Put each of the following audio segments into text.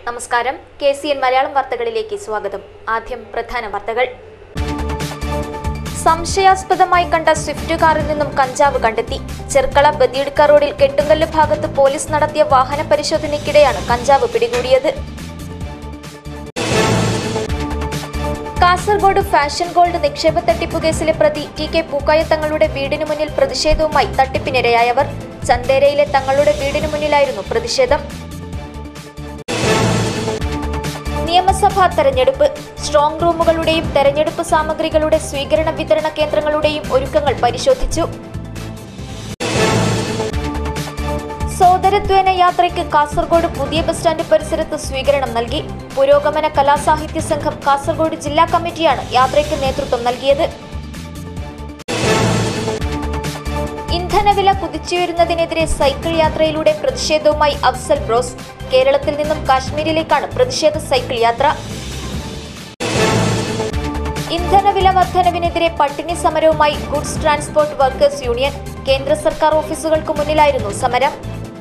നമസ്കാരം K C N Malayalam വാർത്തകളിലേക്ക് സ്വാഗതം ആദ്യം പ്രധാന വാർത്തകൾ സംശയാസ്പദമായി കണ്ട സ്വിഫ്റ്റ് കാറിൽ നിന്നും കഞ്ചാവ് കണ്ടെത്തി ചെർക്കള ബദിയടുക്ക റോഡിൽ കെട്ടുങ്കല്ല് ഭാഗത്ത് പോലീസ് നടത്തിയ വാഹന പരിശോധനയ്ക്കിടെയാണ് കഞ്ചാവ് പിടികൂടിയത് കാസർഗോഡ് ഫാഷൻ ഗോൾഡ് നിക്ഷേപ തട്ടിപ്പ് കേസിലെ പ്രതി ടി കെ പൂക്കായ തങ്ങളുടെ വീടിനു മുന്നിൽ പ്രതിഷേധവുമായി തട്ടിപ്പിനിരയായവർ ചന്തേരയിലെ തങ്ങളുടെ വീടിനു മുന്നിലായിരുന്നു പ്രതിഷേധം നിയമസഭാ തെരഞ്ഞെടുപ്പ് സ്ട്രോങ് റൂമുകളുടെയും തെരഞ്ഞെടുപ്പ് സാമഗ്രികളുടെ സ്വീകരണ വിതരണ കേന്ദ്രങ്ങളുടെയും ഒരുക്കങ്ങൾ പരിശോധിച്ചു സോദരത്വേന യാത്രയ്ക്ക് കാസർഗോഡ് പുതിയ ബസ് സ്റ്റാൻഡ് പരിസരത്ത് സ്വീകരണം നൽകി പുരോഗമന കലാസാഹിത്യ സംഘം കാസർഗോഡ് ജില്ലാ കമ്മിറ്റിയാണ് യാത്രയ്ക്ക് നേതൃത്വം നൽകിയത് ഇന്ധനവില കുതിച്ചുയരുന്നതിനെതിരെ സൈക്കിൾ യാത്രയിലൂടെ പ്രതിഷേധവുമായി അഫ്സൽ ബ്രോസ് കേരളത്തിൽ നിന്നും കാശ്മീരിലേക്കാണ് പ്രതിഷേധ സൈക്കിൾ യാത്ര ഇന്ധനവില വർധനവിനെതിരെ പട്ടിണി സമരവുമായി ഗുഡ്സ് ട്രാൻസ്പോർട്ട് വർക്കേഴ്സ് യൂണിയൻ കേന്ദ്ര സർക്കാർ ഓഫീസുകൾക്ക് മുന്നിലായിരുന്നു സമരം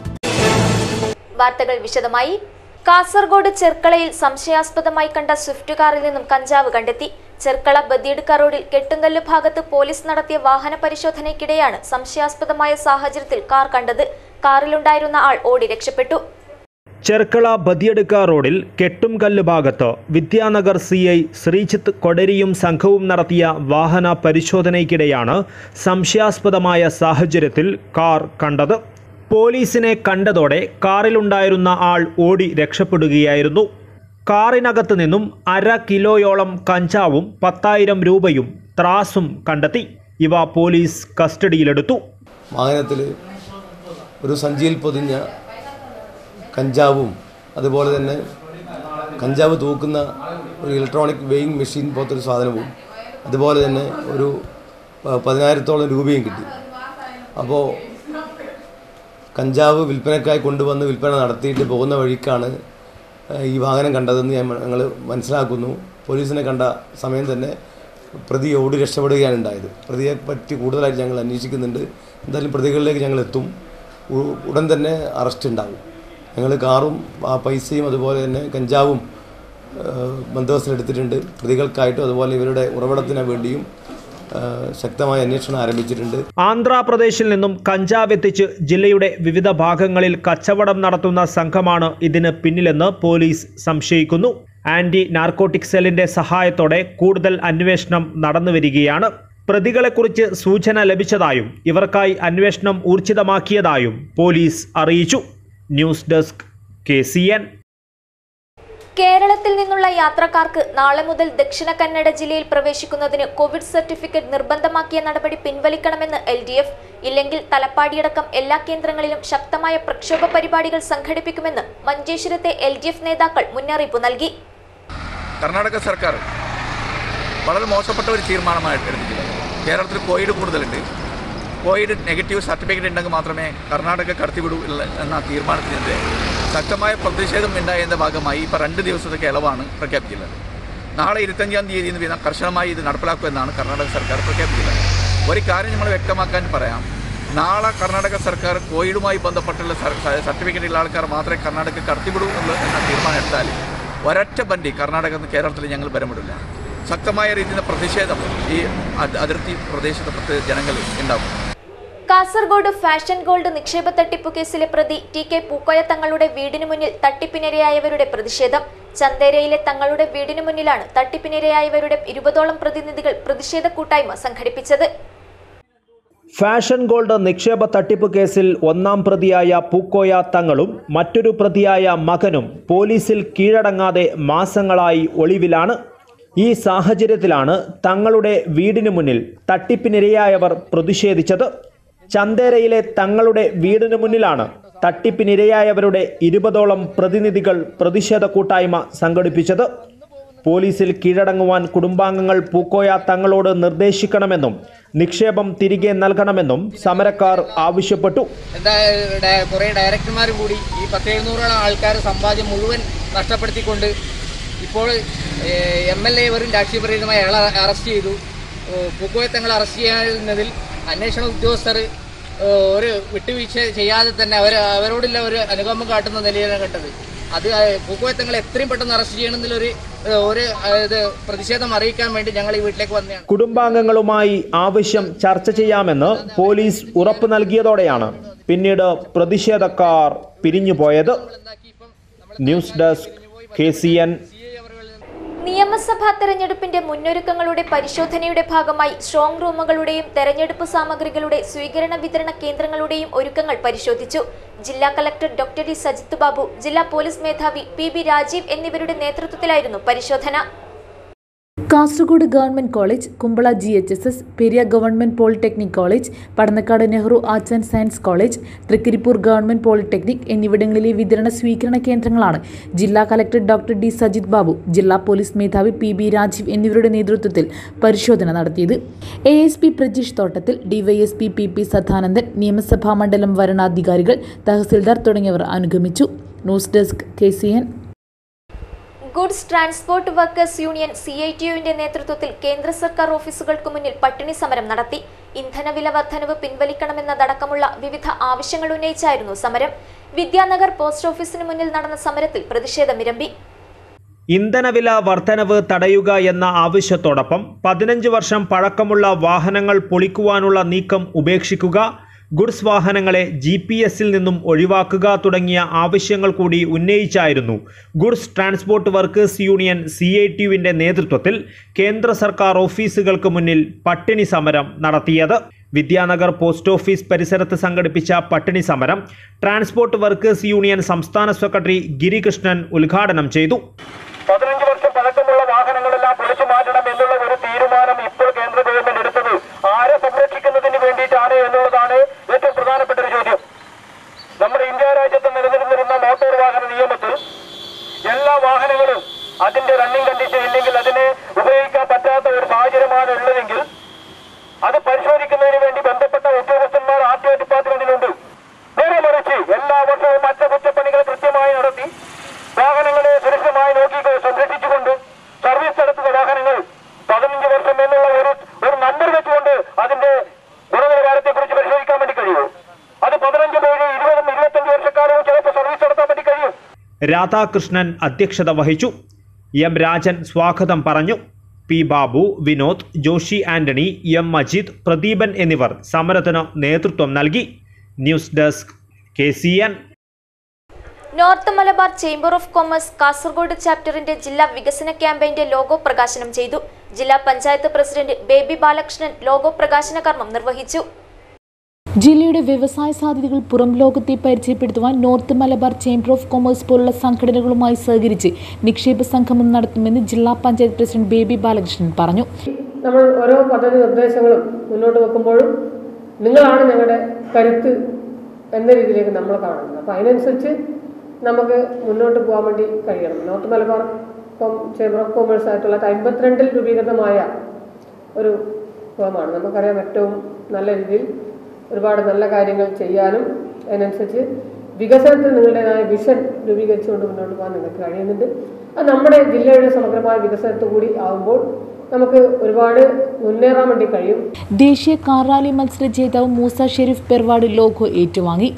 വാർത്തകൾ വിശദമായി കാസർഗോഡ് ചെർക്കളയിൽ സംശയാസ്പദമായി കണ്ട സ്വിഫ്റ്റ് കാറിൽ നിന്നും കഞ്ചാവ് കണ്ടെത്തി ചെർക്കള ബദിയടുക്ക റോഡിൽ കെട്ടുങ്കല്ല് ഭാഗത്ത് പോലീസ് നടത്തിയ വാഹന പരിശോധനയ്ക്കിടെയാണ് സംശയാസ്പദമായ സാഹചര്യത്തിൽ കാർ കണ്ടത് കാറിലുണ്ടായിരുന്ന ആൾ ഓടി രക്ഷപ്പെട്ടു ചെർക്കള ബദിയടുക്ക റോഡിൽ കെട്ടുംകല്ല് ഭാഗത്ത് വിദ്യാനഗർ സി ഐ ശ്രീജിത്ത് കൊടരിയും സംഘവും നടത്തിയ വാഹന പരിശോധനയ്ക്കിടെയാണ് സംശയാസ്പദമായ സാഹചര്യത്തിൽ കാർ കണ്ടത് പോലീസിനെ കണ്ടതോടെ കാറിലുണ്ടായിരുന്ന ആൾ ഓടി രക്ഷപ്പെടുകയായിരുന്നു കാറിനകത്ത് നിന്നും അര കിലോയോളം കഞ്ചാവും പത്തായിരം രൂപയും ത്രാസും കണ്ടെത്തി ഇവ പോലീസ് കസ്റ്റഡിയിലെടുത്തു വാഹനത്തിൽ ഒരു സഞ്ചിയിൽ പൊതിഞ്ഞ കഞ്ചാവും അതുപോലെ തന്നെ കഞ്ചാവ് തൂക്കുന്ന ഒരു ഇലക്ട്രോണിക് വെയിങ് മെഷീൻ പോലത്തെ ഒരു സാധനവും അതുപോലെ തന്നെ ഒരു പ- പതിനായിരത്തോളം രൂപയും കിട്ടി അപ്പോൾ കഞ്ചാവ് വിൽപ്പനക്കായി കൊണ്ടുവന്ന് വിൽപ്പന നടത്തിയിട്ട് പോകുന്ന വഴിക്കാണ് ഏഹ്, ഈ വാഹനം കണ്ടതെന്ന് ഞാൻ ഞങ്ങൾ മനസ്സിലാക്കുന്നു പോലീസിനെ കണ്ട സമയം തന്നെ പ്രതി ഓടി രക്ഷപ്പെടുകയാണ് ഉണ്ടായത് പ്രതിയെ പറ്റി കൂടുതലായിട്ട് ഞങ്ങൾ അന്വേഷിക്കുന്നുണ്ട് എന്തായാലും പ്രതികളിലേക്ക് ഞങ്ങൾ എത്തും ഉ- ഉടൻ തന്നെ അറസ്റ്റ് ഉണ്ടാവും ഞങ്ങൾ കാറും ആ പൈസയും അതുപോലെ തന്നെ കഞ്ചാവും ഏഹ്, ബന്ദോബസ്തിലെടുത്തിട്ടുണ്ട് പ്രതികൾക്കായിട്ടും അതുപോലെ ഇവരുടെ ഉറവിടത്തിന് വേണ്ടിയും ഏഹ്, ശക്തമായ അന്വേഷണം ആരംഭിച്ചിട്ടുണ്ട് ആന്ധ്രാപ്രദേശിൽ നിന്നും കഞ്ചാവ് എത്തിച്ച് ജില്ലയുടെ വിവിധ ഭാഗങ്ങളിൽ കച്ചവടം നടത്തുന്ന സംഘമാണ് ഇതിന് പിന്നിലെന്ന് പോലീസ് സംശയിക്കുന്നു ആന്റി നാർക്കോട്ടിക് സെല്ലിന്റെ സഹായത്തോടെ കൂടുതൽ അന്വേഷണം നടന്നുവരികയാണ് പ്രതികളെക്കുറിച്ച് സൂചന ലഭിച്ചതായും ഇവർക്കായി അന്വേഷണം ഊർജിതമാക്കിയതായും പോലീസ് അറിയിച്ചു ന്യൂസ് ഡെസ്ക് കെ കേരളത്തിൽ നിന്നുള്ള യാത്രക്കാർക്ക് നാളെ മുതൽ ദക്ഷിണ കന്നഡ ജില്ലയിൽ പ്രവേശിക്കുന്നതിന് കോവിഡ് സർട്ടിഫിക്കറ്റ് നിർബന്ധമാക്കിയ നടപടി പിൻവലിക്കണമെന്ന് എൽ ഡി എഫ് ഇല്ലെങ്കിൽ തലപ്പാടിയടക്കം എല്ലാ കേന്ദ്രങ്ങളിലും ശക്തമായ പ്രക്ഷോഭ പരിപാടികൾ സംഘടിപ്പിക്കുമെന്ന് മഞ്ചേശ്വരത്തെ എൽ ഡി എഫ് നേതാക്കൾ മുന്നറിയിപ്പ് നൽകി കർണാടക സർക്കാർ വളരെ മോശപ്പെട്ട ഒരു തീരുമാനമായിട്ട് എടുത്തിട്ടുള്ളത് കേരളത്തിൽ കോവിഡ് കൂടുതലുണ്ട് കോവിഡ് നെഗറ്റീവ് സർട്ടിഫിക്കറ്റ് ഉണ്ടെങ്കിൽ മാത്രമേ കർണാടക കടത്തിവിടൂ ഉള്ള- എന്ന തീരുമാനത്തിനെതിരെ ശക്തമായ പ്രതിഷേധം ഉണ്ടായതിൻ്റെ ഭാഗമായി ഇപ്പോൾ രണ്ട് ദിവസത്തെ ഇളവാണ് പ്രഖ്യാപിച്ചിട്ടുള്ളത് നാളെ ഇരുപത്തഞ്ചാം തീയതി എന്ന് വീതം കർശനമായി ഇത് നടപ്പിലാക്കുമെന്നാണ് കർണാടക സർക്കാർ പ്രഖ്യാപിച്ചിട്ടുള്ളത് ഒരു കാര്യം നമ്മൾ വ്യക്തമാക്കാൻ പറയാം നാളെ കർണാടക സർക്കാർ കോവിഡുമായി ബന്ധപ്പെട്ടുള്ള സർ- സർട്ടിഫിക്കറ്റുള്ള ആൾക്കാർ മാത്രമേ കർണാടക കടത്തിവിടൂ എന്നുള്ള എന്ന തീരുമാനം എടുത്താൽ ഒരൊറ്റ ബണ്ടി കർണാടക കേരളത്തിൽ ഞങ്ങൾ വരമിടില്ല ശക്തമായ രീതിയിൽ പ്രതിഷേധം ഈ അത് അതിർത്തി പ്രദേശത്തെ പ്രത്യേക ജനങ്ങളിൽ ഉണ്ടാകും കാസർഗോഡ് ഫാഷൻ ഗോൾഡ് നിക്ഷേപ തട്ടിപ്പു കേസിലെ പ്രതി ടി കെ പൂക്കോയ തങ്ങളുടെ വീടിനു മുന്നിൽ തട്ടിപ്പിനിരയായവരുടെ പ്രതിഷേധം ചന്തേരയിലെ തങ്ങളുടെ വീടിനു മുന്നിലാണ് തട്ടിപ്പിനിരയായവരുടെ ഇരുപതോളം പ്രതിനിധികൾ പ്രതിഷേധ കൂട്ടായ്മ സംഘടിപ്പിച്ചത് ഫാഷൻ ഗോൾഡ് നിക്ഷേപ തട്ടിപ്പ് കേസിൽ ഒന്നാം പ്രതിയായ പൂക്കോയ തങ്ങളും മറ്റൊരു പ്രതിയായ മകനും പോലീസിൽ കീഴടങ്ങാതെ മാസങ്ങളായി ഒളിവിലാണ് ഈ സാഹചര്യത്തിലാണ് തങ്ങളുടെ വീടിനു മുന്നിൽ തട്ടിപ്പിനിരയായവർ പ്രതിഷേധിച്ചത് ചന്തേരയിലെ തങ്ങളുടെ വീടിനു മുന്നിലാണ് തട്ടിപ്പിനിരയായവരുടെ ഇരുപതോളം പ്രതിനിധികൾ പ്രതിഷേധ കൂട്ടായ്മ സംഘടിപ്പിച്ചത് പോലീസിൽ കീഴടങ്ങുവാൻ കുടുംബാംഗങ്ങൾ പൂക്കോയ തങ്ങളോട് നിർദ്ദേശിക്കണമെന്നും നിക്ഷേപം തിരികെ നൽകണമെന്നും സമരക്കാർ ആവശ്യപ്പെട്ടു എന്താ ഡയ- കുറേ ഡയറക്ടർമാർ കൂടി ഈ പത്ത് എഴുന്നൂറോളം ആൾക്കാർ സമ്പാദ്യം മുഴുവൻ നഷ്ടപ്പെടുത്തിക്കൊണ്ട് ഇപ്പോൾ എം എൽ എ വെറും രാഷ്ട്രീയപരമായി അയാളെ അറസ്റ്റ് ചെയ്തു പൂക്കോയെ തങ്ങൾ അറസ്റ്റ് ചെയ്യുന്നതിൽ അന്വേഷണ ഉദ്യോഗസ്ഥർ ഏഹ്, ഒരു വിട്ടുവീഴ്ച ചെയ്യാതെ തന്നെ അവർ അവരോടുള്ള ഒരു അനുകമ്പം കാട്ടുന്ന നിലയിലാണ് കണ്ടത് അത് പൂക്കോയത്തങ്ങൾ എത്രയും പെട്ടെന്ന് അറസ്റ്റ് ചെയ്യണമെന്നുള്ളൊരു ഏഹ്, ഒരു ഏഹ്, ഇത് പ്രതിഷേധം അറിയിക്കാൻ വേണ്ടി ഞങ്ങൾ ഈ വീട്ടിലേക്ക് വന്നതാണ് കുടുംബാംഗങ്ങളുമായി ആവശ്യം ചർച്ച ചെയ്യാമെന്ന് പോലീസ് ഉറപ്പ് നൽകിയതോടെയാണ് പിന്നീട് പ്രതിഷേധക്കാർ പിരിഞ്ഞുപോയത് news desk K C N നിയമസഭാ തെരഞ്ഞെടുപ്പിന്റെ മുന്നൊരുക്കങ്ങളുടെ പരിശോധനയുടെ ഭാഗമായി സ്ട്രോങ് റൂമുകളുടെയും തെരഞ്ഞെടുപ്പ് സാമഗ്രികളുടെ സ്വീകരണ വിതരണ കേന്ദ്രങ്ങളുടെയും ഒരുക്കങ്ങൾ പരിശോധിച്ചു ജില്ലാ collector doctor D Sajith Babu ജില്ലാ പോലീസ് മേധാവി പി ബി രാജീവ് എന്നിവരുടെ നേതൃത്വത്തിലായിരുന്നു പരിശോധന Kasaragod government college Kumbla G H S S Periya government polytechnic college Padannakkad Nehru arts and science college Thrikaripur government polytechnic എന്നിവിടങ്ങളിലെ വിതരണ സ്വീകരണ കേന്ദ്രങ്ങളാണ് ജില്ലാ collector doctor D Sajith Babu ജില്ലാ പോലീസ് മേധാവി പി ബി രാജീവ് എന്നിവരുടെ നേതൃത്വത്തിൽ പരിശോധന നടത്തിയത് എ എസ് പി പ്രജീഷ് തോട്ടത്തിൽ ഡിവൈഎസ്പി പി പി സദാനന്ദൻ നിയമസഭാ മണ്ഡലം വരണാധികാരികൾ തഹസിൽദാർ തുടങ്ങിയവർ അനുഗമിച്ചു news desk K C N goods transport workers union C I T യുവിന്റെ നേതൃത്വത്തിൽ കേന്ദ്ര സർക്കാർ ഓഫീസുകൾക്ക് മുന്നിൽ പട്ടിണി സമരം നടത്തി ഇന്ധനവില വർധനവ് പിൻവലിക്കണമെന്നതടക്കമുള്ള വിവിധ ആവശ്യങ്ങൾ ഉന്നയിച്ചായിരുന്നു സമരം വിദ്യാനഗർ പോസ്റ്റ് ഓഫീസിന് മുന്നിൽ നടന്ന സമരത്തിൽ പ്രതിഷേധമിരമ്പി ഇന്ധനവില വർധനവ് തടയുക എന്ന ആവശ്യത്തോടൊപ്പം പതിനഞ്ച് വർഷം പഴക്കമുള്ള വാഹനങ്ങൾ പൊളിക്കുവാനുള്ള നീക്കം ഉപേക്ഷിക്കുക ഗുഡ്സ് വാഹനങ്ങളെ ജി പി എസിൽ നിന്നും ഒഴിവാക്കുക തുടങ്ങിയ ആവശ്യങ്ങൾ കൂടി ഉന്നയിച്ചായിരുന്നു goods transport workers union C I T യുവിൻ്റെ നേതൃത്വത്തിൽ കേന്ദ്ര സർക്കാർ ഓഫീസുകൾക്ക് മുന്നിൽ പട്ടിണി സമരം നടത്തിയത് വിദ്യാനഗർ പോസ്റ്റ് ഓഫീസ് പരിസരത്ത് സംഘടിപ്പിച്ച പട്ടിണി സമരം ട്രാൻസ്പോർട്ട് വർക്കേഴ്സ് യൂണിയൻ സംസ്ഥാന സെക്രട്ടറി ഗിരികൃഷ്ണൻ ഉദ്ഘാടനം ചെയ്തു പതിനഞ്ച് വർഷം പഴക്കമുള്ള വാഹനങ്ങളെല്ലാം പൊളിച്ചു മാറ്റണം എന്നുള്ള ഒരു തീരുമാനം ഇപ്പോൾ കേന്ദ്ര ഗവൺമെന്റ് എടുത്തത് ആരെ സംരക്ഷിക്കുന്നതിന് വേണ്ടിയിട്ടാണ് എന്നുള്ളതാണ് ഏറ്റവും പ്രധാനപ്പെട്ട ഒരു ചോദ്യം നമ്മുടെ ഇന്ത്യ രാജ്യത്ത് നിലനിന്നിരുന്ന മോട്ടോർ വാഹന നിയമത്തിൽ എല്ലാ വാഹനങ്ങളും അതിന്റെ റണ്ണിംഗ് കണ്ടീഷൻ ഇല്ലെങ്കിൽ അതിനെ ഉപയോഗിക്കാൻ പറ്റാത്ത ഒരു സാഹചര്യമാണ് ഉള്ളതെങ്കിൽ അത് പരിശോധിക്കുന്നതിന് വേണ്ടി ബന്ധപ്പെട്ട ഉദ്യോഗസ്ഥന്മാർ ആർ ടി ഒ ഡിപ്പാർട്ട്മെന്റിലുണ്ട് നേരെ മറിച്ച് എല്ലാ വർഷവും അറ്റകുറ്റപ്പണികൾ കൃത്യമായി നടത്തി വാഹനങ്ങളെ സുരക്ഷിതമായി നോക്കി സംരക്ഷിച്ചുകൊണ്ട് സർവീസ് നടത്തുന്ന വാഹനങ്ങൾ പതിനഞ്ച് വർഷം എന്നുള്ള ഒരു ഒരു നമ്പർ വെച്ചുകൊണ്ട് അതിന്റെ ഗുണനിലവാരത്തെ കുറിച്ച് പരിശോധിക്കാൻ വേണ്ടി കഴിയും അത് പതിനഞ്ച് പേര് ഇരുപതും ഇരുപത്തഞ്ച് വർഷക്കാലവും ചിലപ്പോൾ സർവീസ് നടത്താൻ വേണ്ടി കഴിയും രാധാകൃഷ്ണൻ അധ്യക്ഷത വഹിച്ചു എം രാജൻ സ്വാഗതം പറഞ്ഞു P Babu Vinod Joshi Antony M Majeed Pradeepan എന്നിവർ സമരത്തിന് നേതൃത്വം നൽകി news desk K C N north Malabar chamber of commerce Kasaragod ചാപ്റ്ററിന്റെ ജില്ലാ വികസന ക്യാമ്പയിന്റെ ലോഗോ പ്രകാശനം ചെയ്തു ജില്ലാ പഞ്ചായത്ത് പ്രസിഡന്റ് ബേബി ബാലകൃഷ്ണൻ ലോഗോ പ്രകാശന കർമ്മം നിർവഹിച്ചു ജില്ലയുടെ വ്യവസായ സാധ്യതകൾ പുറം ലോകത്തെ പരിചയപ്പെടുത്തുവാൻ north Malabar chamber of commerce പോലുള്ള സംഘടനകളുമായി സഹകരിച്ച് നിക്ഷേപ സംഗമം നടത്തുമെന്ന് ജില്ലാ പഞ്ചായത്ത് പ്രസിഡന്റ് ബേബി ബാലകൃഷ്ണൻ പറഞ്ഞു നമ്മൾ ഓരോ പദ്ധതി നിർദ്ദേശങ്ങളും മുന്നോട്ട് വെക്കുമ്പോഴും നിങ്ങളാണ് ഞങ്ങളുടെ കരുത്ത് എന്ന രീതിയിലേക്ക് നമ്മൾ കാണുന്നത് അപ്പോൾ അതിനനുസരിച്ച് നമുക്ക് മുന്നോട്ട് പോകാൻ വേണ്ടി കഴിയണം north Malabar com chamber of commerce ആയിട്ടുള്ള അമ്പത്തിരണ്ടിൽ രൂപീകൃതമായ ഒരു ഫോമാണ് നമുക്കറിയാം ഏറ്റവും നല്ല രീതിയിൽ ഒരുപാട് നല്ല കാര്യങ്ങൾ ചെയ്യാനും അതിനനുസരിച്ച് വികസനത്തിൽ നിങ്ങളുടേതായ വിഷൻ രൂപീകരിച്ചുകൊണ്ട് മുന്നോട്ട് പോകാൻ നിങ്ങൾക്ക് കഴിയുന്നുണ്ട് അത് നമ്മുടെ ജില്ലയുടെ സമഗ്രമായ വികസനത്തിൽ കൂടി ആകുമ്പോൾ നമുക്ക് ഒരുപാട് മുന്നേറാൻ വേണ്ടി കഴിയും ദേശീയ കാർ റാലി മത്സര ജേതാവ് മൂസ ഷെരീഫ് പെർവാഡ് ലോഗോ ഏറ്റുവാങ്ങി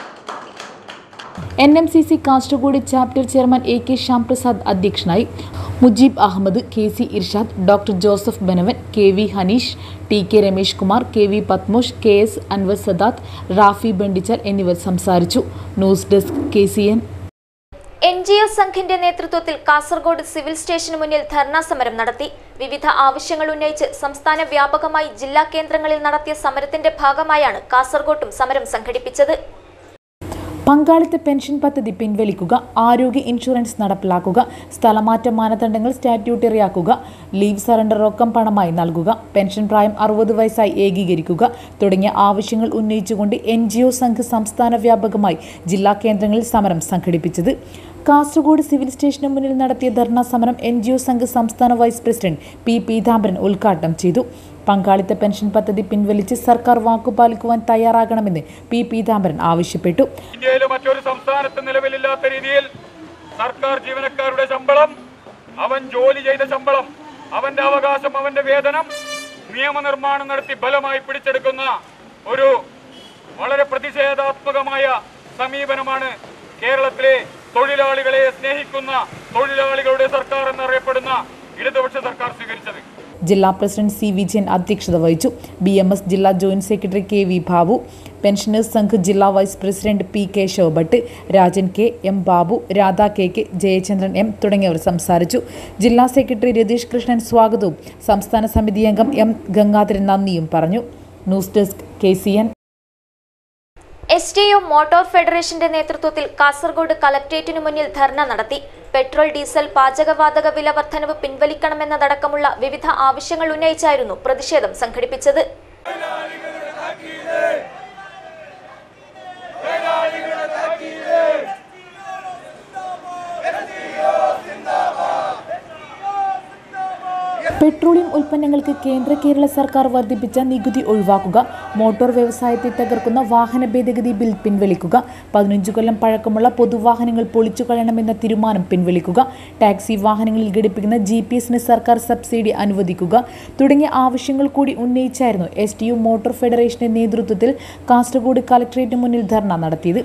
N M C C Kasaragod chapter chairman A K Shyamprasad അധ്യക്ഷനായി Mujeeb Ahmed K C Irshad doctor Joseph Benavan K V Haneesh T K Ramesh Kumar K V Padmosh K S Anwar Sadath Rafi Bandichal എന്നിവർ സംസാരിച്ചു news desk K C N N G O സംഘിന്റെ നേതൃത്വത്തിൽ Kasaragod civil സ്റ്റേഷന് മുന്നിൽ ധർണാ സമരം നടത്തി വിവിധ ആവശ്യങ്ങൾ ഉന്നയിച്ച് സംസ്ഥാന വ്യാപകമായി ജില്ലാ കേന്ദ്രങ്ങളിൽ നടത്തിയ സമരത്തിന്റെ ഭാഗമായാണ് കാസർഗോട്ടും സമരം സംഘടിപ്പിച്ചത് പങ്കാളിത്ത പെൻഷൻ പദ്ധതി പിൻവലിക്കുക ആരോഗ്യ ഇൻഷുറൻസ് നടപ്പിലാക്കുക സ്ഥലമാറ്റ മാനദണ്ഡങ്ങൾ സ്റ്റാറ്റ്യൂട്ടറിയാക്കുക ലീവ് സറണ്ടർ റൊക്കം പണമായി നൽകുക പെൻഷൻ പ്രായം അറുപത് വയസ്സായി ഏകീകരിക്കുക തുടങ്ങിയ ആവശ്യങ്ങൾ ഉന്നയിച്ചുകൊണ്ട് എൻ ജി ഒ സംഘ് സംസ്ഥാന വ്യാപകമായി ജില്ലാ കേന്ദ്രങ്ങളിൽ സമരം സംഘടിപ്പിച്ചത് കാസർഗോഡ് സിവിൽ സ്റ്റേഷന് മുന്നിൽ നടത്തിയ ധർണാ സമരം എൻ ജി ഒ സംഘ് സംസ്ഥാന വൈസ് പ്രസിഡന്റ് പി പീതാംബരൻ ഉദ്ഘാടനം ചെയ്തു പങ്കാളിത്ത പെൻഷൻ പദ്ധതി പിൻവലിച്ച് സർക്കാർ വാക്കുപാലിക്കുവാൻ തയ്യാറാകണമെന്ന് പി പീതാംബരൻ ആവശ്യപ്പെട്ടു ഇന്ത്യയിലെ മറ്റൊരു സംസ്ഥാനത്ത് നിലവിലില്ലാത്ത രീതിയിൽ സർക്കാർ ജീവനക്കാരുടെ ശമ്പളം അവൻ ജോലി ചെയ്ത ശമ്പളം അവന്റെ അവകാശം അവന്റെ വേതനം നിയമനിർമ്മാണം നടത്തി ബലമായി പിടിച്ചെടുക്കുന്ന ഒരു വളരെ പ്രതിഷേധാത്മകമായ സമീപനമാണ് കേരളത്തിലെ തൊഴിലാളികളെ സ്നേഹിക്കുന്ന തൊഴിലാളികളുടെ സർക്കാർ എന്നറിയപ്പെടുന്ന ഇടതുപക്ഷ സർക്കാർ സ്വീകരിച്ചത് ജില്ലാ പ്രസിഡന്റ് സി വിജയൻ അധ്യക്ഷത വഹിച്ചു ബി എം എസ് ജില്ലാ joint secretary K V Babu pensioners Sangh ജില്ലാ vice president P K Shobhat Rajan K M Babu Radha K K Jayachandran M തുടങ്ങിയവർ സംസാരിച്ചു ജില്ലാ സെക്രട്ടറി രതീഷ് കൃഷ്ണൻ സ്വാഗതവും സംസ്ഥാന സമിതി അംഗം എം ഗംഗാധരൻ നന്ദിയും പറഞ്ഞു news desk K C N S T U motor ഫെഡറേഷന്റെ നേതൃത്വത്തിൽ കാസർഗോഡ് കലക്ട്രേറ്റിനു മുന്നിൽ ധർണ നടത്തി പെട്രോൾ ഡീസൽ പാചകവാതക വില വർധനവ് പിൻവലിക്കണമെന്നതടക്കമുള്ള വിവിധ ആവശ്യങ്ങൾ ഉന്നയിച്ചായിരുന്നു പ്രതിഷേധം സംഘടിപ്പിച്ചത് പെട്രോളിയം ഉൽപ്പന്നങ്ങൾക്ക് കേന്ദ്ര കേരള സർക്കാർ വർദ്ധിപ്പിച്ച നികുതി ഒഴിവാക്കുക മോട്ടോർ വ്യവസായത്തെ തകർക്കുന്ന വാഹന ഭേദഗതി ബിൽ പിൻവലിക്കുക പതിനഞ്ചു കൊല്ലം പഴക്കമുള്ള പൊതുവാഹനങ്ങൾ പൊളിച്ചു കളയണമെന്ന തീരുമാനം പിൻവലിക്കുക ടാക്സി വാഹനങ്ങളിൽ ഘടിപ്പിക്കുന്ന ജി പി എസിന് സർക്കാർ സബ്സിഡി അനുവദിക്കുക തുടങ്ങിയ ആവശ്യങ്ങൾ കൂടി ഉന്നയിച്ചായിരുന്നു എസ് ടി യു മോട്ടോർ ഫെഡറേഷന്റെ നേതൃത്വത്തിൽ കാസർഗോഡ് കളക്ടറേറ്റിന് മുന്നിൽ ധർണ നടത്തിയത്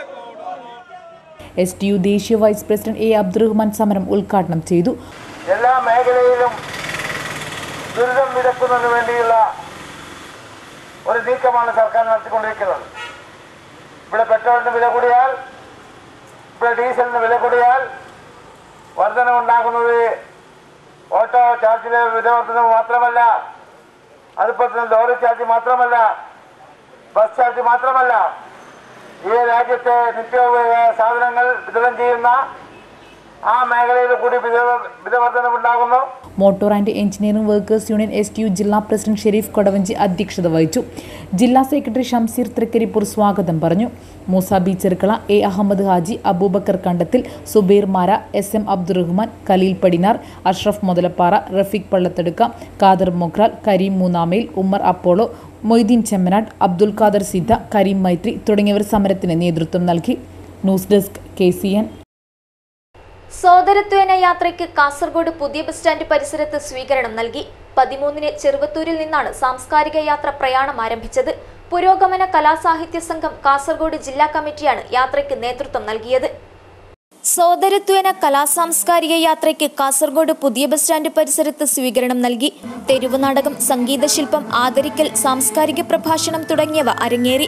എസ് ടി യു ദേശീയ വൈസ് പ്രസിഡന്റ് എ അബ്ദുറഹ്മാൻ സമരം ഉദ്ഘാടനം ചെയ്തു എല്ലാ മേഖലയിലും ദുരിതം വിതക്കുന്നതിന് വേണ്ടിയുള്ള ഒരു നീക്കമാണ് സർക്കാർ നടത്തിക്കൊണ്ടിരിക്കുന്നത് ഇവിടെ പെട്രോളിന് വില കൂടിയാൽ ഇവിടെ ഡീസലിന് വില കൂടിയാൽ വർധനമുണ്ടാകുന്നത് ഓട്ടോ ചാർജിലെ വില വർധനവ് മാത്രമല്ല അതുപോലെ തന്നെ ലോറി ചാർജ് മാത്രമല ബസ് ചാർജ് മാത്രമല്ല ഈ രാജ്യത്തെ നിത്യോപയോഗ സാധനങ്ങൾ വിതരണം ചെയ്യുന്ന ആ മേഖലയിൽ കൂടി വില- വിലവർധനവുണ്ടാകുന്നു motor and engineering workers union S T U ജില്ലാ പ്രസിഡന്റ് ഷെരീഫ് കൊടവഞ്ചി അധ്യക്ഷത വഹിച്ചു ജില്ലാ സെക്രട്ടറി ഷംസീർ തൃക്കരിപ്പൂർ സ്വാഗതം പറഞ്ഞു Moosa B Cherukkala A Ahmed Haji Aboobacker Kandathil Subair Mara S M Abdurahman Khaleel Padinar Ashraf Muthalappara Rafeeq Pallathadukka Khader Mogral Kareem മൂന്നാമയിൽ ഉമ്മർ അപ്പോളോ മൊയ്തീൻ ചെമ്മനാട് അബ്ദുൽ ഖാദർ സിദ്ധ കരീം മൈത്രി തുടങ്ങിയവർ സമരത്തിന് നേതൃത്വം നൽകി news desk K C N സോദരത്വേന യാത്രയ്ക്ക് കാസർഗോഡ് പുതിയ ബസ് സ്റ്റാൻഡ് പരിസരത്ത് സ്വീകരണം നൽകി പതിമൂന്നിന് ചെറുവത്തൂരിൽ നിന്നാണ് സാംസ്കാരിക യാത്ര പ്രയാണം ആരംഭിച്ചത് പുരോഗമന കലാസാഹിത്യ സംഘം കാസർഗോഡ് ജില്ലാ കമ്മിറ്റിയാണ് യാത്രയ്ക്ക് നേതൃത്വം നൽകിയത് സോദരത്വേന കലാസാംസ്കാരിക യാത്രയ്ക്ക് കാസർഗോഡ് പുതിയ ബസ് സ്റ്റാൻഡ് പരിസരത്ത് സ്വീകരണം നൽകി തെരുവ് നാടകം സംഗീതശില്പം ആദരിക്കൽ സാംസ്കാരിക പ്രഭാഷണം തുടങ്ങിയവ അരങ്ങേറി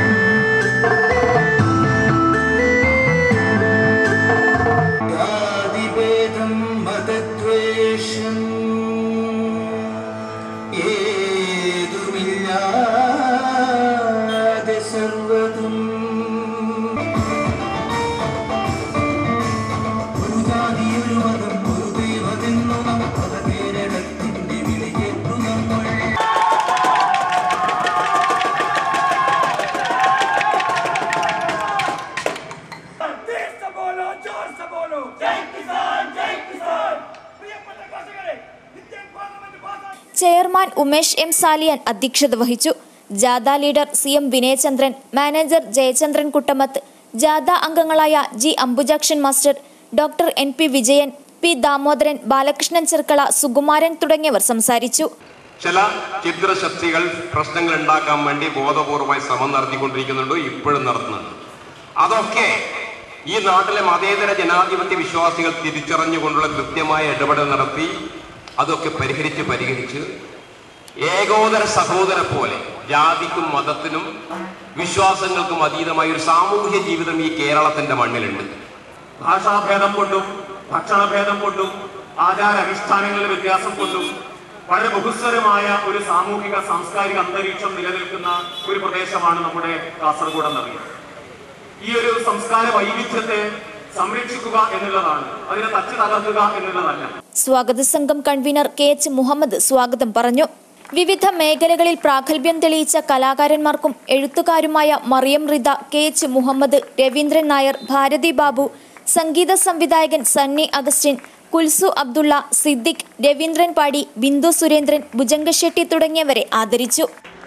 ജാതിഭേദം മതദ്വേഷം ഏതുമില്ലാതെ സർവതും ഒരു ജാതി ഒരു മതം ഒരു ദൈവമെന്നു മതപേരടത്തിന്റെ വിളിയേറ്റു നമ്മൾ ചെയർമാൻ ഉമേഷ് എം സാലിയാൻ അധ്യക്ഷത വഹിച്ചു ജാഥ leader C M Vinayachandran manager Jayachandran Kuttamath ജാഥ അംഗങ്ങളായ G Ambujakshan master doctor N P Vijayan P Damodaran Balakrishnan Cherkala Sukumaran തുടങ്ങിയവർ സംസാരിച്ചു ചില ചിത്രശക്തികൾ പ്രശ്നങ്ങൾ ഉണ്ടാക്കാൻ വേണ്ടി ബോധപൂർവമായി ശ്രമം നടത്തിക്കൊണ്ടിരിക്കുന്നുണ്ട് ഇപ്പോഴും നടത്തുന്നുണ്ട് അതൊക്കെ ഈ നാട്ടിലെ മതേതര ജനാധിപത്യ വിശ്വാസികൾ തിരിച്ചറിഞ്ഞുകൊണ്ടുള്ള കൃത്യമായ ഇടപെടൽ നടത്തി അതൊക്കെ പരിഹരിച്ച് പരിഹരിച്ച് ഏകോദര സഹോദര പോലെ ജാതിക്കും മതത്തിനും വിശ്വാസങ്ങൾക്കും അതീതമായ ഒരു സാമൂഹ്യ ജീവിതം ഈ കേരളത്തിന്റെ മണ്ണിലുണ്ട് ഭാഷാഭേദം കൊണ്ടും ഭക്ഷണഭേദം കൊണ്ടും ആചാര അനുഷ്ഠാനങ്ങളുടെ വ്യത്യാസം കൊണ്ടും വളരെ ബഹുസ്വരമായ ഒരു സാമൂഹിക സാംസ്കാരിക അന്തരീക്ഷം നിലനിൽക്കുന്ന ഒരു പ്രദേശമാണ് നമ്മുടെ കാസർഗോഡ് എന്നറിയാം ഈ ഒരു സംസ്കാര വൈവിധ്യത്തെ സംരക്ഷിക്കുക എന്നുള്ളതാണ് അതിനെ തച്ചു തകർക്കുക എന്നുള്ളതല്ല സ്വാഗത സംഘം കൺവീനർ കെ എച്ച് മുഹമ്മദ് സ്വാഗതം പറഞ്ഞു വിവിധ മേഖലകളിൽ പ്രാഗൽഭ്യം തെളിയിച്ച കലാകാരന്മാർക്കും എഴുത്തുകാരുമായ മറിയം റിദ കെ എച്ച് മുഹമ്മദ് രവീന്ദ്രൻ നായർ ഭാരതി ബാബു സംഗീത സംവിധായകൻ സണ്ണി അഗസ്റ്റിൻ കുൽസു അബ്ദുള്ള സിദ്ദിഖ് രവീന്ദ്രൻ പാടി ബിന്ദു സുരേന്ദ്രൻ ഭുജംഗശെട്ടി തുടങ്ങിയവരെ ആദരിച്ചു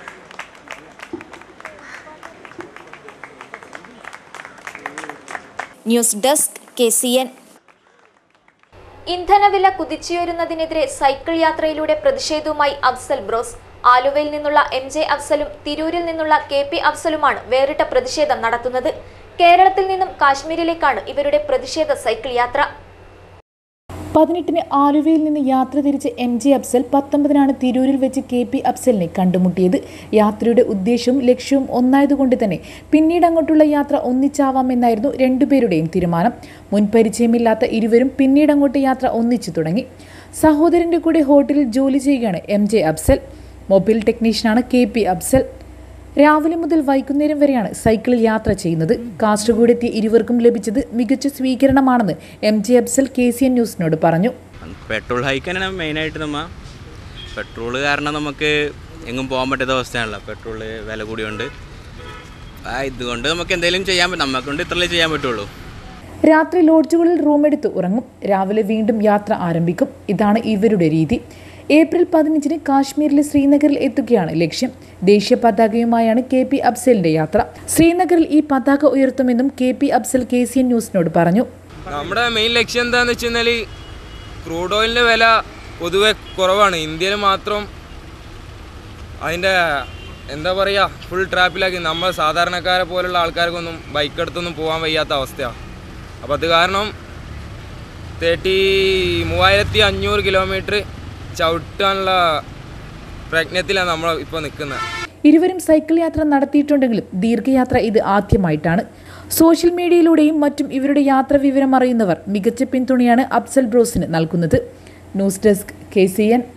news desk K C N ഇന്ധനവില കുതിച്ചുയരുന്നതിനെതിരെ സൈക്കിൾ യാത്രയിലൂടെ പ്രതിഷേധവുമായി അഫ്സൽ ബ്രോസ് ആലുവയിൽ നിന്നുള്ള എം ജെ അഫ്സലും തിരൂരിൽ നിന്നുള്ള കെ പി അഫ്സലുമാണ് വേറിട്ട പ്രതിഷേധം നടത്തുന്നത് കേരളത്തിൽ നിന്നും കാശ്മീരിലേക്കാണ് ഇവരുടെ പ്രതിഷേധ സൈക്കിൾ യാത്ര പതിനെട്ടിന് ആലുവയിൽ നിന്ന് യാത്ര തിരിച്ച് എം ജെ അഫ്സൽ പത്തൊമ്പതിനാണ് തിരൂരിൽ വെച്ച് കെ പി അഫ്സലിനെ കണ്ടുമുട്ടിയത് യാത്രയുടെ ഉദ്ദേശവും ലക്ഷ്യവും ഒന്നായതുകൊണ്ട് തന്നെ പിന്നീട് അങ്ങോട്ടുള്ള യാത്ര ഒന്നിച്ചാവാമെന്നായിരുന്നു രണ്ടുപേരുടെയും തീരുമാനം മുൻപരിചയമില്ലാത്ത ഇരുവരും പിന്നീട് അങ്ങോട്ട് യാത്ര ഒന്നിച്ചു തുടങ്ങി സഹോദരന്റെ കൂടെ ഹോട്ടലിൽ ജോലി ചെയ്യുകയാണ് എം ജെ അഫ്സൽ മൊബൈൽ ടെക്നീഷ്യനാണ് കെ പി അഫ്സൽ രാവിലെ മുതൽ വൈകുന്നേരം വരെയാണ് സൈക്കിളിൽ യാത്ര ചെയ്യുന്നത് കാസർഗോഡ് എത്തിയ ഇരുവർക്കും ലഭിച്ചത് മികച്ച സ്വീകരണമാണെന്ന് M J Afsal K C N ന്യൂസിനോട് പറഞ്ഞു പെട്രോൾ ഹൈക്ക് തന്നെയാണ് മെയിനായിട്ട് നമ്മ പെട്രോൾ കാരണം നമുക്ക് എങ്ങും പോകാൻ പറ്റാത്ത അവസ്ഥയാണല്ലോ പെട്രോൾ വില കൂടിയോണ്ട് ആ ഇതുകൊണ്ട് നമുക്ക് എന്തെങ്കിലും ചെയ്യാൻ പറ്റും നമ്മെ കൊണ്ട് ഇത്രയല്ലേ ചെയ്യാൻ പറ്റുള്ളൂ രാത്രി ലോഡ്ജുകളിൽ റൂമെടുത്ത് ഉറങ്ങും രാവിലെ വീണ്ടും യാത്ര ആരംഭിക്കും ഇതാണ് ഇവരുടെ രീതി ഏപ്രിൽ പതിനഞ്ചിന് കാശ്മീരിലെ ശ്രീനഗറിൽ എത്തുകയാണ് ലക്ഷ്യം ദേശീയ പതാകയുമായാണ് കെ പി അഫ്സലിന്റെ യാത്ര ശ്രീനഗറിൽ ഈ പതാക ഉയർത്തുമെന്നും K P Afsal K C N ന്യൂസിനോട് പറഞ്ഞു നമ്മുടെ മെയിൻ ലക്ഷ്യം എന്താണെന്ന് വെച്ച് കഴിഞ്ഞാൽ ക്രൂഡ് ഓയിലിൻ്റെ വില പൊതുവെ കുറവാണ് ഇന്ത്യയിൽ മാത്രം അതിൻ്റെ എന്താ പറയുക ഫുൾ ട്രാപ്പിലാക്കി നമ്മൾ സാധാരണക്കാരെ പോലുള്ള ആൾക്കാർക്കൊന്നും ബൈക്ക് എടുത്തൊന്നും പോകാൻ വയ്യാത്ത അവസ്ഥയാണ് അപ്പോൾ അത് കാരണം തേർട്ടി മൂവായിരത്തി അഞ്ഞൂറ് കിലോമീറ്റർ ചവിട്ടാനുള്ള പ്രയത്നത്തിലാണ് നമ്മൾ ഇപ്പോൾ നിൽക്കുന്നത് ഇരുവരും സൈക്കിൾ യാത്ര നടത്തിയിട്ടുണ്ടെങ്കിലും ദീർഘയാത്ര ഇത് ആദ്യമായിട്ടാണ് സോഷ്യൽ മീഡിയയിലൂടെയും മറ്റും ഇവരുടെ യാത്ര വിവരം അറിയുന്നവർ മികച്ച പിന്തുണയാണ് അഫ്സൽ ബ്രോസിന് നൽകുന്നത് news desk K C N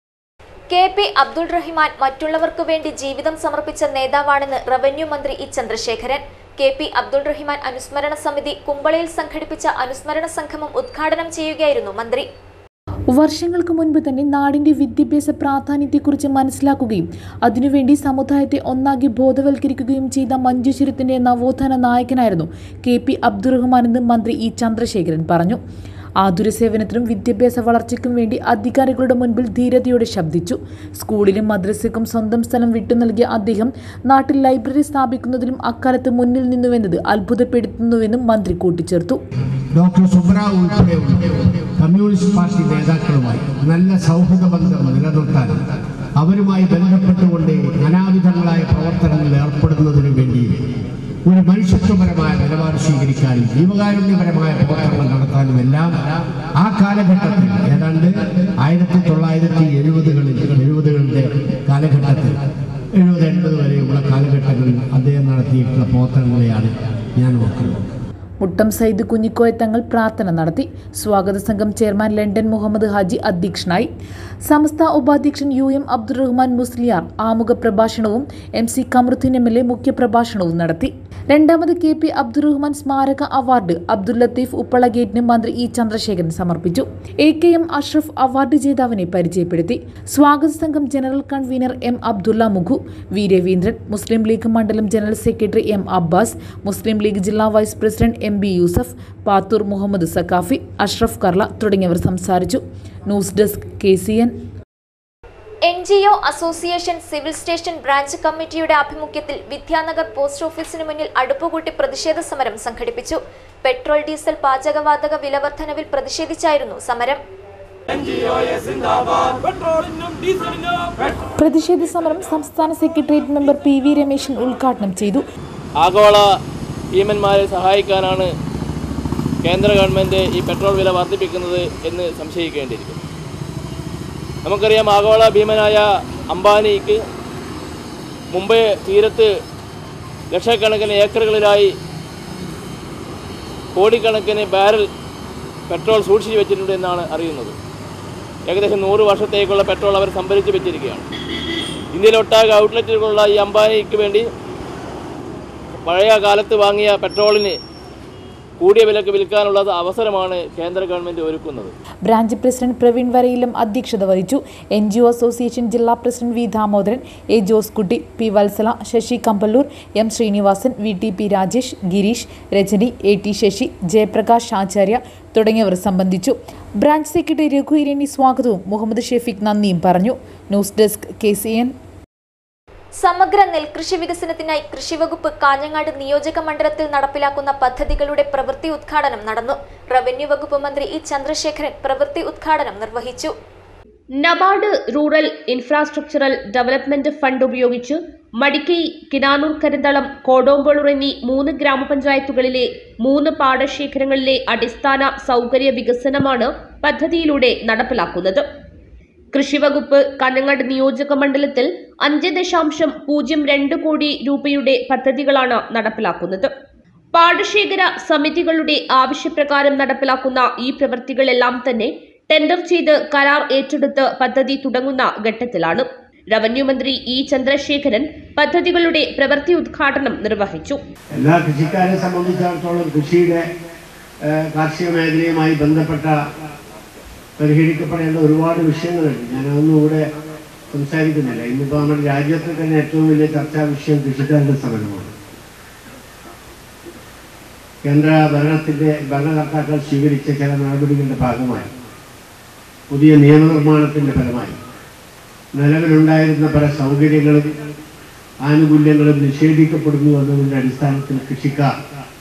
K P Abdul Rahiman മറ്റുള്ളവർക്കു വേണ്ടി ജീവിതം സമർപ്പിച്ച നേതാവാണെന്ന് റവന്യൂ മന്ത്രി E Chandrasekharan K P Abdul Rahiman അനുസ്മരണ സമിതി കുമ്പളയിൽ സംഘടിപ്പിച്ച അനുസ്മരണ സംഗമം ഉദ്ഘാടനം ചെയ്യുകയായിരുന്നു മന്ത്രി വർഷങ്ങൾക്ക് മുൻപ് തന്നെ നാടിന്റെ വിദ്യാഭ്യാസ പ്രാധാന്യത്തെക്കുറിച്ച് മനസ്സിലാക്കുകയും അതിനുവേണ്ടി സമുദായത്തെ ഒന്നാകെ ബോധവൽക്കരിക്കുകയും ചെയ്ത മഞ്ചേശ്വരത്തിന്റെ നവോത്ഥാന നായകനായിരുന്നു കെ പി അബ്ദുറഹ്മാൻ എന്ന് മന്ത്രി ഇ ചന്ദ്രശേഖരൻ പറഞ്ഞു ആതുര സേവനത്തിനും വിദ്യാഭ്യാസ വളർച്ചയ്ക്കും വേണ്ടി അധികാരികളുടെ മുൻപിൽ ധീരതയോടെ ശബ്ദിച്ചു സ്കൂളിലും മദ്രസയ്ക്കും സ്വന്തം സ്ഥലം വിട്ടു നൽകിയ അദ്ദേഹം നാട്ടിൽ ലൈബ്രറി സ്ഥാപിക്കുന്നതിലും അക്കാലത്ത് മുന്നിൽ നിന്നുവെന്നത് അത്ഭുതപ്പെടുത്തുന്നുവെന്നും മന്ത്രി കൂട്ടിച്ചേർത്തു ഡോക്ടർ സുബ്രാവ് ഉൾപ്പെടെയുള്ള കമ്മ്യൂണിസ്റ്റ് പാർട്ടി നേതാക്കളുമായി നല്ല സൗഹൃദ ബന്ധം നിലനിർത്താനും അവരുമായി ബന്ധപ്പെട്ടുകൊണ്ട് അനാവിധങ്ങളായ പ്രവർത്തനങ്ങളിൽ ഏർപ്പെടുന്നതിനു വേണ്ടി ഒരു മനുഷ്യത്വപരമായ നിലപാട് സ്വീകരിക്കാനും ജീവകാരുണ്യപരമായ പ്രവർത്തനങ്ങൾ നടത്താനും എല്ലാം ആ കാലഘട്ടത്തിൽ ഏതാണ്ട് ആയിരത്തി തൊള്ളായിരത്തി എഴുപതുകളിൽ എഴുപതുകളുടെ കാലഘട്ടത്തിൽ എഴുപത് എൺപത് വരെയുള്ള കാലഘട്ടങ്ങളിൽ അദ്ദേഹം നടത്തിയിട്ടുള്ള പ്രവർത്തനങ്ങളെയാണ് ഞാൻ നോക്കുന്നത് മുട്ടം സയ്യിദ് കുഞ്ഞിക്കോയ തങ്ങൾ പ്രാർത്ഥന നടത്തി സ്വാഗത സംഘം ചെയർമാൻ ലണ്ടൻ മുഹമ്മദ് ഹാജി അധ്യക്ഷനായി സംസ്ഥ ഉപാധ്യക്ഷൻ യു എം അബ്ദുറഹ്മാൻ മുസ്ലിയാർ ആമുഖ പ്രഭാഷണവും M C Kamaruddin M L A മുഖ്യപ്രഭാഷണവും നടത്തി രണ്ടാമത് കെ പി അബ്ദുറഹ്മാൻ സ്മാരക അവാർഡ് അബ്ദുൽ ലത്തീഫ് ഉപ്പള ഗേറ്റിന് മന്ത്രി ഇ ചന്ദ്രശേഖരൻ സമർപ്പിച്ചു A K M Ashraf award ജേതാവിനെ പരിചയപ്പെടുത്തി സ്വാഗത സംഘം ജനറൽ കൺവീനർ എം അബ്ദുള്ള മുഖു വി രവീന്ദ്രൻ മുസ്ലിം ലീഗ് മണ്ഡലം general secretary M Abbas Muslim League ജില്ലാ vice president M B Yusuf Pathur Muhammad Sakhafi Ashraf Karla തുടങ്ങിയവർ സംസാരിച്ചു news desk K C N N G O association civil station branch കമ്മിറ്റിയുടെ ആഭിമുഖ്യത്തിൽ വിദ്യാനഗർ പോസ്റ്റ് ഓഫീസിന് മുന്നിൽ അടുപ്പുകൂട്ടി പ്രതിഷേധ സമരം സംഘടിപ്പിച്ചു പെട്രോൾ ഡീസൽ പാചകവാതക വിലവർദ്ധനവിൽ പ്രതിഷേധിച്ചായിരുന്നു സമരം പ്രതിഷേധ സമരം സംസ്ഥാന secretariat member P V Rameshan ഉദ്ഘാടനം ചെയ്തു ആഗോള ഭീമന്മാരെ സഹായിക്കാനാണ് കേന്ദ്ര ഗവൺമെൻറ് ഈ പെട്രോൾ വില വർദ്ധിപ്പിക്കുന്നത് എന്ന് സംശയിക്കേണ്ടിയിരിക്കുന്നു നമുക്കറിയാം ആഗോള ഭീമനായ അംബാനിക്ക് മുംബൈ തീരത്ത് ലക്ഷക്കണക്കിന് ഏക്കറുകളിലായി കോടിക്കണക്കിന് ബാരൽ പെട്രോൾ സൂക്ഷിച്ചു വെച്ചിട്ടുണ്ട് എന്നാണ് അറിയുന്നത് ഏകദേശം നൂറ് വർഷത്തേക്കുള്ള പെട്രോൾ അവർ സംഭരിച്ച് വെച്ചിരിക്കുകയാണ് ഇന്ത്യയിലൊട്ടാകെ ഔട്ട്ലെറ്റുകളുള്ള ഈ അംബാനിക്ക് വേണ്ടി പഴയ കാലത്ത് വാങ്ങിയ പെട്രോളിന് കൂടിയ വിലക്ക് വിൽക്കാനുള്ള അവസരമാണ് കേന്ദ്ര ഗവൺമെൻറ് ഒരുക്കുന്നത് ബ്രാഞ്ച് പ്രസിഡന്റ് പ്രവീൺ വരയിലും അധ്യക്ഷത വഹിച്ചു എൻ ജി ഒ അസോസിയേഷൻ ജില്ലാ president V Damodaran A Joskutty P Valsala Sasi Kampallur M Sreenivasan V T P Rajesh Gireesh Rajani A T Sasi Jayaprakash Acharya തുടങ്ങിയവർ സംബന്ധിച്ചു ബ്രാഞ്ച് സെക്രട്ടറി രഘു ഇരേനി സ്വാഗതവും മുഹമ്മദ് ഷെഫീഖ് നന്ദിയും പറഞ്ഞു news desk K C N സമഗ്ര നെൽകൃഷി വികസനത്തിനായി കൃഷിവകുപ്പ് കാഞ്ഞങ്ങാട് നിയോജക മണ്ഡലത്തിൽ നടപ്പിലാക്കുന്ന പദ്ധതികളുടെ പ്രവൃത്തി ഉദ്ഘാടനം നടന്നു റവന്യൂ വകുപ്പ് മന്ത്രി ഇ ചന്ദ്രശേഖരൻ പ്രവൃത്തി ഉദ്ഘാടനം നിർവഹിച്ചു NABARD rural infrastructural development fund ഉപയോഗിച്ച് മടിക്കൈ കിനാനൂർ കരിന്തളം കോടോമ്പളൂർ എന്നീ മൂന്ന് ഗ്രാമപഞ്ചായത്തുകളിലെ മൂന്ന് പാടശേഖരങ്ങളിലെ അടിസ്ഥാന സൗകര്യ വികസനമാണ് പദ്ധതിയിലൂടെ നടപ്പിലാക്കുന്നത് കൃഷിവകുപ്പ് കണ്ണങ്ങാട് നിയോജക മണ്ഡലത്തിൽ അഞ്ച് ദശാംശം പൂജ്യം രണ്ട് കോടി രൂപയുടെ പദ്ധതികളാണ് നടപ്പിലാക്കുന്നത് പാടശേഖര സമിതികളുടെ ആവശ്യപ്രകാരം നടപ്പിലാക്കുന്ന ഈ പ്രവൃത്തികളെല്ലാം തന്നെ ടെൻഡർ ചെയ്ത് കരാർ ഏറ്റെടുത്ത് പദ്ധതി തുടങ്ങുന്ന ഘട്ടത്തിലാണ് റവന്യൂ മന്ത്രി ഇ ചന്ദ്രശേഖരൻ പദ്ധതികളുടെ പ്രവൃത്തി ഉദ്ഘാടനം നിർവഹിച്ചു എല്ലാ കൃഷിക്കാരെ സംബന്ധിച്ചിടത്തോളം കൃഷിയുടെ ഏഹ്, കാർഷിക മേഖലയുമായി ബന്ധപ്പെട്ട പരിഹരിക്കപ്പെടേണ്ട ഒരുപാട് വിഷയങ്ങളുണ്ട് ഞാനതൊന്നും ഇവിടെ സംസാരിക്കുന്നില്ല ഇന്നിപ്പോൾ നമ്മുടെ രാജ്യത്ത് തന്നെ ഏറ്റവും വലിയ ചർച്ചാ വിഷയം കൃഷിക്കാരുടെ സമരമാണ് കേന്ദ്ര ഭരണത്തിൻ്റെ ഭരണകർത്താക്കൾ സ്വീകരിച്ച ചില നടപടികളുടെ ഭാഗമായി പുതിയ നിയമനിർമ്മാണത്തിൻ്റെ ഫലമായി നിലവിലുണ്ടായിരുന്ന പല സൗകര്യങ്ങളും ആനുകൂല്യങ്ങളും നിഷേധിക്കപ്പെടുന്നു എന്നതിൻ്റെ അടിസ്ഥാനത്തിൽ കൃഷിക്കാർ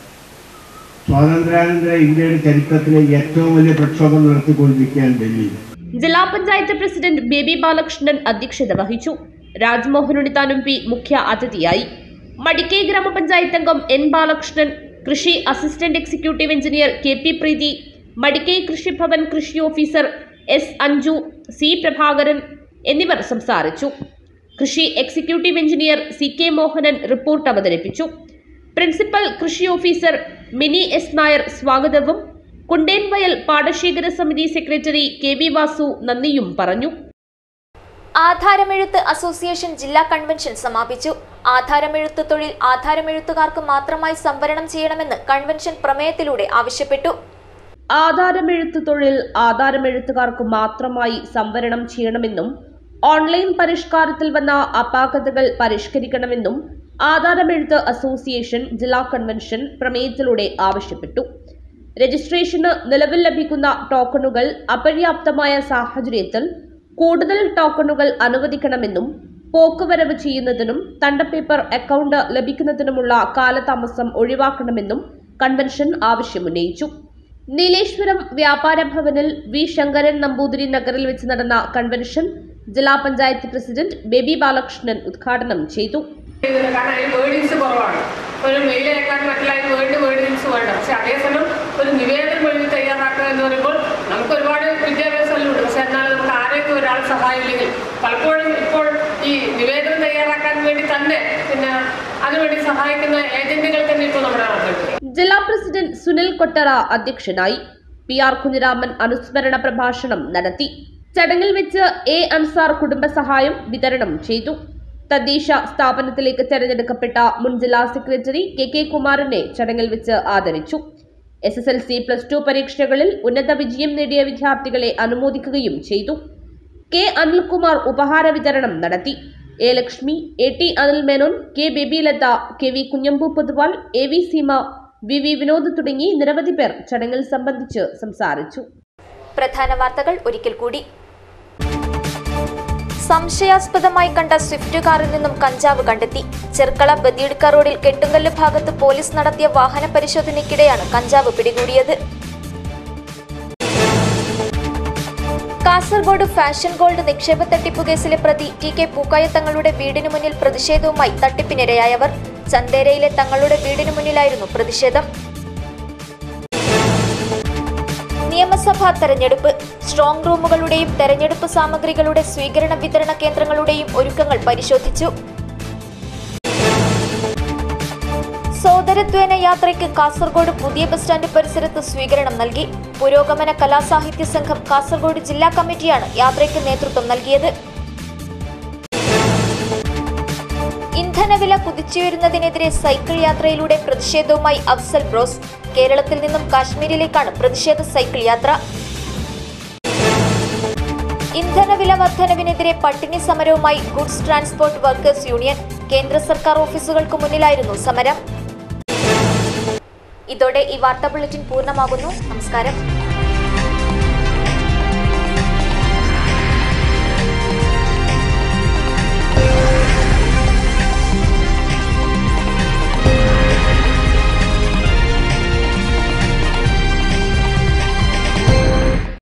സ്വാതന്ത്ര്യാനന്തര ഇന്ത്യയുടെ ചരിത്രത്തിലെ ഏറ്റവും വലിയ പ്രക്ഷോഭം നടത്തിക്കൊണ്ടിരിക്കുകയാണ് ഡൽഹിയിൽ ജില്ലാ പഞ്ചായത്ത് പ്രസിഡന്റ് ബേബി ബാലകൃഷ്ണൻ അധ്യക്ഷത വഹിച്ചു രാജ്മോഹൻ ഉണ്ണിത്താൻ എം പി മുഖ്യ അതിഥിയായി മടിക്കൈ ഗ്രാമപഞ്ചായത്ത് അംഗം എൻ ബാലകൃഷ്ണൻ കൃഷി assistant executive engineer K P Preethi Madikai Krishibhavan കൃഷി officer S Anju C Prabhakaran എന്നിവർ സംസാരിച്ചു കൃഷി executive engineer C K Mohanan report അവതരിപ്പിച്ചു പ്രിൻസിപ്പൽ കൃഷി ഓഫീസർ മിനി എസ് നായർ സ്വാഗതവും കുണ്ടേൻവയൽ പാടശേഖര സമിതി സെക്രട്ടറി കെ വി വാസു നന്ദിയും പറഞ്ഞു ആധാരമെഴുത്ത് അസോസിയേഷൻ ജില്ലാ കൺവെൻഷൻ സമാപിച്ചു ആധാരമെഴുത്ത് തൊഴിൽ ആധാരമെഴുത്തുകാർക്ക് മാത്രമായി സംവരണം ചെയ്യണമെന്ന് കൺവെൻഷൻ പ്രമേയത്തിലൂടെ ആവശ്യപ്പെട്ടു ആധാരമെഴുത്ത് തൊഴിൽ ആധാരമെഴുത്തുകാർക്ക് മാത്രമായി സംവരണം ചെയ്യണമെന്നും ഓൺലൈൻ പരിഷ്കാരത്തിൽ വന്ന അപാകതകൾ പരിഷ്കരിക്കണമെന്നും ആധാരമെഴുത്ത് അസോസിയേഷൻ ജില്ലാ കൺവെൻഷൻ പ്രമേയത്തിലൂടെ ആവശ്യപ്പെട്ടു രജിസ്ട്രേഷന് നിലവിൽ ലഭിക്കുന്ന ടോക്കണുകൾ അപര്യാപ്തമായ സാഹചര്യത്തിൽ കൂടുതൽ ടോക്കണുകൾ അനുവദിക്കണമെന്നും പോക്കുവരവ് ചെയ്യുന്നതിനും തണ്ടപ്പേപ്പർ അക്കൗണ്ട് ലഭിക്കുന്നതിനുമുള്ള കാലതാമസം ഒഴിവാക്കണമെന്നും കൺവെൻഷൻ ആവശ്യമുന്നയിച്ചു നീലേശ്വരം വ്യാപാര ഭവനിൽ വി ശങ്കരൻ നമ്പൂതിരി നഗറിൽ വെച്ച് നടന്ന കൺവെൻഷൻ ജില്ലാ പഞ്ചായത്ത് പ്രസിഡന്റ് ബേബി ബാലകൃഷ്ണൻ ഉദ്ഘാടനം ചെയ്തു ചെയ്തില്ല കാരണം അതിന് വേർഡിങ്സ് കുറവാണ് ഒരു മെയിൽ അയക്കാൻ മറ്റുള്ള അതിന് വേണ്ടി വേർഡിങ്സ് വേണ്ട പക്ഷെ അതേസമയം ഒരു നിവേദനം എഴുതി തയ്യാറാക്കുക എന്ന് പറയുമ്പോൾ നമുക്ക് ഒരുപാട് വിദ്യാഭ്യാസമെല്ലാം ഉണ്ട് പക്ഷെ എന്നാൽ നമുക്ക് ആരെങ്കിലും ഒരാൾ സഹായമില്ലെങ്കിൽ പലപ്പോഴും ഇപ്പോൾ ഈ നിവേദനം തയ്യാറാക്കാൻ വേണ്ടി തന്നെ പിന്നെ അതിനുവേണ്ടി സഹായിക്കുന്ന ഏജന്റുകൾ തന്നെ ഇപ്പോൾ നമ്മുടെ നാട്ടിലുണ്ട് ജില്ലാ പ്രസിഡന്റ് സുനിൽ കൊട്ടറ അധ്യക്ഷനായി പി ആർ കുഞ്ഞിരാമൻ അനുസ്മരണ പ്രഭാഷണം നടത്തി ചടങ്ങിൽ വെച്ച് എ അൻസാർ കുടുംബസഹായം വിതരണം ചെയ്തു തദ്ദേശ സ്ഥാപനത്തിലേക്ക് തെരഞ്ഞെടുക്കപ്പെട്ട മുൻ ജില്ലാ സെക്രട്ടറി കെ കെ കുമാറിനെ ചടങ്ങിൽ വെച്ച് ആദരിച്ചു S S L C plus two പരീക്ഷകളിൽ ഉന്നത വിജയം നേടിയ വിദ്യാർത്ഥികളെ അനുമോദിക്കുകയും ചെയ്തു കെ അനിൽകുമാർ ഉപഹാര വിതരണം നടത്തി A Lakshmi A T Anil Menon K Babylatha K V Kunhambu Poduval A V Seema V V Vinod തുടങ്ങി നിരവധി പേർ ചടങ്ങിൽ സംബന്ധിച്ച് സംസാരിച്ചു പ്രധാന വാർത്തകൾ ഒരിക്കൽ കൂടി സംശയാസ്പദമായി കണ്ട സ്വിഫ്റ്റ് കാറിൽ നിന്നും കഞ്ചാവ് കണ്ടെത്തി ചെർക്കള ബദിയടുക്ക റോഡിൽ കെട്ടുങ്കല്ല് ഭാഗത്ത് പോലീസ് നടത്തിയ വാഹന പരിശോധനയ്ക്കിടെയാണ് കഞ്ചാവ് പിടികൂടിയത് കാസർഗോഡ് ഫാഷൻ ഗോൾഡ് നിക്ഷേപ തട്ടിപ്പു കേസിലെ പ്രതി ടി കെ പൂക്കായ തങ്ങളുടെ വീടിനു മുന്നിൽ പ്രതിഷേധവുമായി തട്ടിപ്പിനിരയായവർ ചന്തേരയിലെ തങ്ങളുടെ വീടിനു മുന്നിലായിരുന്നു പ്രതിഷേധം നിയമസഭാ തെരഞ്ഞെടുപ്പ് സ്ട്രോങ് റൂമുകളുടെയും തെരഞ്ഞെടുപ്പ് സാമഗ്രികളുടെ സ്വീകരണ വിതരണ കേന്ദ്രങ്ങളുടെയും ഒരുക്കങ്ങൾ പരിശോധിച്ചു സോദരദ്വേന യാത്രയ്ക്ക് കാസർഗോഡ് പുതിയ ബസ് സ്റ്റാൻഡ് പരിസരത്ത് സ്വീകരണം നൽകി പുരോഗമന കലാസാഹിത്യ സംഘം കാസർഗോഡ് ജില്ലാ കമ്മിറ്റിയാണ് യാത്രയ്ക്ക് നേതൃത്വം നൽകിയത് ഇന്ധനവില കുതിച്ചുയരുന്നതിനെതിരെ സൈക്കിൾ യാത്രയിലൂടെ പ്രതിഷേധവുമായി അഫ്സൽ ബ്രോസ് കേരളത്തിൽ നിന്നും കാശ്മീരിലേക്കാണ് പ്രതിഷേധ സൈക്കിൾ യാത്ര ഇന്ധനവില വർധനവിനെതിരെ പട്ടിണി സമരവുമായി ഗുഡ്സ് ട്രാൻസ്പോർട്ട് വർക്കേഴ്സ് യൂണിയൻ കേന്ദ്ര സർക്കാർ ഓഫീസുകൾക്ക് മുന്നിലായിരുന്നു സമരം ഇതോടെ ഈ വാർത്താ ബുള്ളറ്റിൻ പൂർണ്ണമാകുന്നു നമസ്കാരം